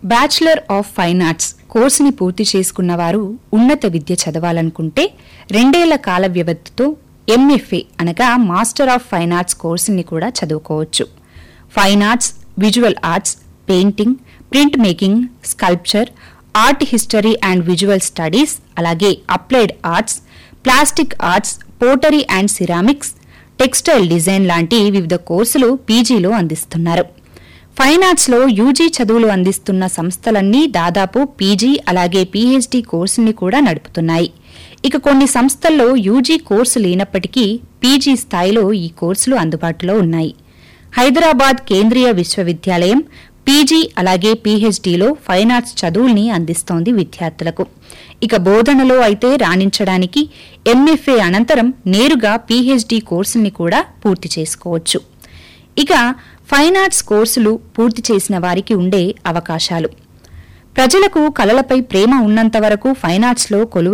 bachelor of fine arts కోర్సుని పూర్తి చేసుకున్న వారు ఉన్నత విద్య చదవాలనుకుంటే రెండేళ్ల కాల వ్యవధితో ఎంఎఫ్ఏ అనగా మాస్టర్ ఆఫ్ ఫైన్ ఆర్ట్స్ కోర్సుని కూడా చదువుకోవచ్చు fine arts visual arts painting printmaking sculpture art history and visual studies అలాగే applied arts plastic arts pottery and ceramics textile design లాంటి వివిధ కోర్సులు పీజీలో అందిస్తున్నారు ఫైన్ ఆర్ట్స్ లో యూజీ చదువులు అందిస్తున్న సంస్థలన్నీ దాదాపు పీజీ అలాగే పీహెచ్డీ కోర్సుని కూడా నడుపుతున్నాయి ఇక కొన్ని సంస్థల్లో యూజీ కోర్సు లేనప్పటికీ పీజీ స్థాయిలో ఈ కోర్సులు అందుబాటులో ఉన్నాయి హైదరాబాద్ కేంద్రీయ విశ్వవిద్యాలయం పీజీ అలాగే పీహెచ్డీలో ఫైన్ ఆర్ట్స్ చదువుల్ని అందిస్తోంది విద్యార్థులకు ఇక బోధనలో అయితే రాణించడానికి ఎంఎఫ్ఏ అనంతరం నేరుగా పీహెచ్డీ కోర్సుని కూడా పూర్తి చేసుకోవచ్చు ఇక ఫైన్ ఆర్ట్స్ కోర్సులు పూర్తి చేసిన వారికి ఉండే అవకాశాలు ప్రజలకు కళలపై ప్రేమ ఉన్నంత వరకు ఫైన్ ఆర్ట్స్లో కొలువు